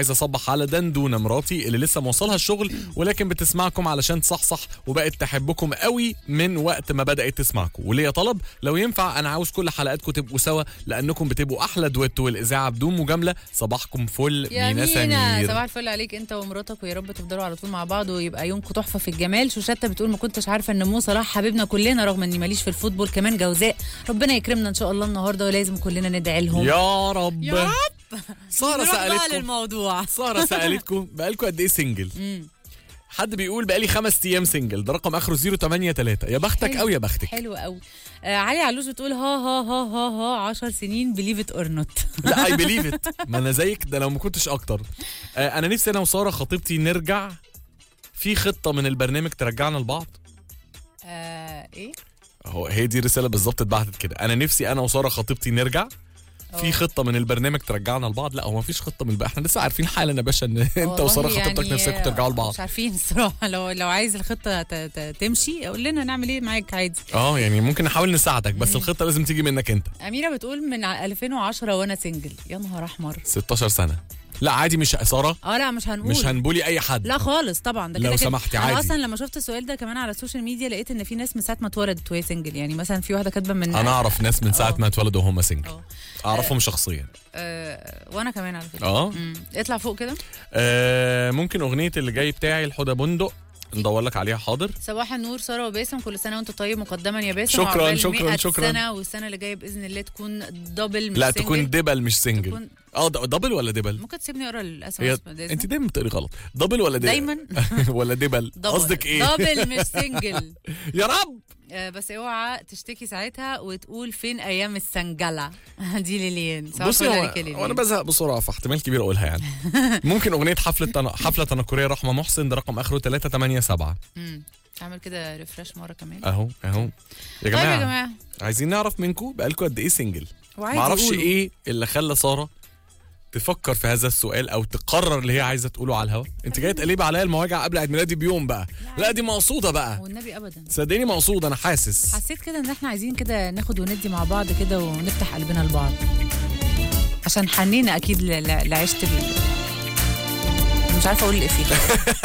عايز اصبح على دندونه مراتي اللي لسه موصلها الشغل ولكن بتسمعكم علشان تصحصح وبقت تحبكم قوي من وقت ما بدات تسمعكم وليا طلب لو ينفع انا عاوز كل حلقاتكم تبقوا سوا لانكم بتبقوا احلى دويتو والاذاعه بدون مجامله صباحكم فل يا مينا مينا سمير صباح الفل عليك انت ومراتك ويا رب تفضلوا على طول مع بعض ويبقى يومكم تحفه في الجمال شوشته بتقول ما كنتش عارفه ان مو صلاح حبيبنا كلنا رغم اني ماليش في الفوتبول كمان جوزاء ربنا يكرمنا ان شاء الله النهارده ولازم كلنا ندعي لهم يا رب يا رب ساره نروح بقى سالتكم للموضوع ساره سالتكم بقالكم قد ايه سنجل حد بيقول بقالي خمس ايام سنجل ده رقم اخره 083 يا بختك حلو. او يا بختك حلو قوي آه علي علوش بتقول ها ها ها ها ها 10 سنين بليف ات اور نوت لا اي بليف ات ما انا زيك ده لو ما كنتش اكتر آه انا نفسي انا وساره خطيبتي نرجع في خطه من البرنامج ترجعنا لبعض آه ايه هو هي دي رساله بالظبط اتبعتت كده انا نفسي انا وساره خطيبتي نرجع في أوه. خطه من البرنامج ترجعنا لبعض لا هو ما فيش خطه من البقى احنا لسه عارفين حالا يا باشا ان انت والله وساره خطيبتك يعني نفسكم ترجعوا لبعض مش عارفين الصراحه لو لو عايز الخطه ت- ت- تمشي قول لنا نعمل ايه معاك عادي اه يعني ممكن نحاول نساعدك بس الخطه لازم تيجي منك انت اميره بتقول من ع- 2010 وانا سنجل يا نهار احمر 16 سنه لا عادي مش ساره اه لا مش هنقول مش هنبولي اي حد لا خالص طبعا ده لو كده كده. سمحتي انا عادي. اصلا لما شفت السؤال ده كمان على السوشيال ميديا لقيت ان في ناس من ساعه ما اتولدت وهي سنجل يعني مثلا في واحده كاتبه من انا اعرف ناس من ساعه آه. ما اتولدوا وهم سنجل اه اعرفهم شخصيا آه، وانا كمان على فكره اه مم. اطلع فوق كده آه، ممكن اغنيه اللي جاي بتاعي الحدى بندق ندور لك عليها حاضر صباح النور ساره وباسم كل سنه وانت طيب مقدما يا باسم شكراً، وعقبال شكراً، 100 شكراً. سنه والسنه اللي جايه باذن الله تكون دبل مش لا سنجل. تكون دبل مش سنجل تكون اه د- دبل ولا دبل ممكن تسيبني اقرا الاسم هي انت دايما بتقري غلط دبل ولا دبل دايما ولا دبل دبل. قصدك ايه دبل مش سنجل يا رب آه، بس اوعى تشتكي ساعتها وتقول فين ايام السنجله دي ليليان صباح بصي الفل هو عليك يا ليليان. وانا بزهق بسرعه فاحتمال كبير اقولها يعني ممكن اغنيه حفله تن... حفله تنكريه رحمه محسن ده رقم اخره 387 مم. اعمل كده ريفرش مره كمان اهو اهو يا طيب جماعه يا جماعه عايزين نعرف منكم بقالكم قد ايه سنجل وعايز معرفش يقولوا. ايه اللي خلى ساره تفكر في هذا السؤال او تقرر اللي هي عايزه تقوله على الهوا انت جايه تقلب عليا المواجع قبل عيد ميلادي بيوم بقى لا دي مقصوده بقى والنبي ابدا صدقني مقصود انا حاسس حسيت كده ان احنا عايزين كده ناخد وندي مع بعض كده ونفتح قلبنا لبعض عشان حنينا اكيد ل- ل- لعيشه ال- مش عارفه اقول الافيه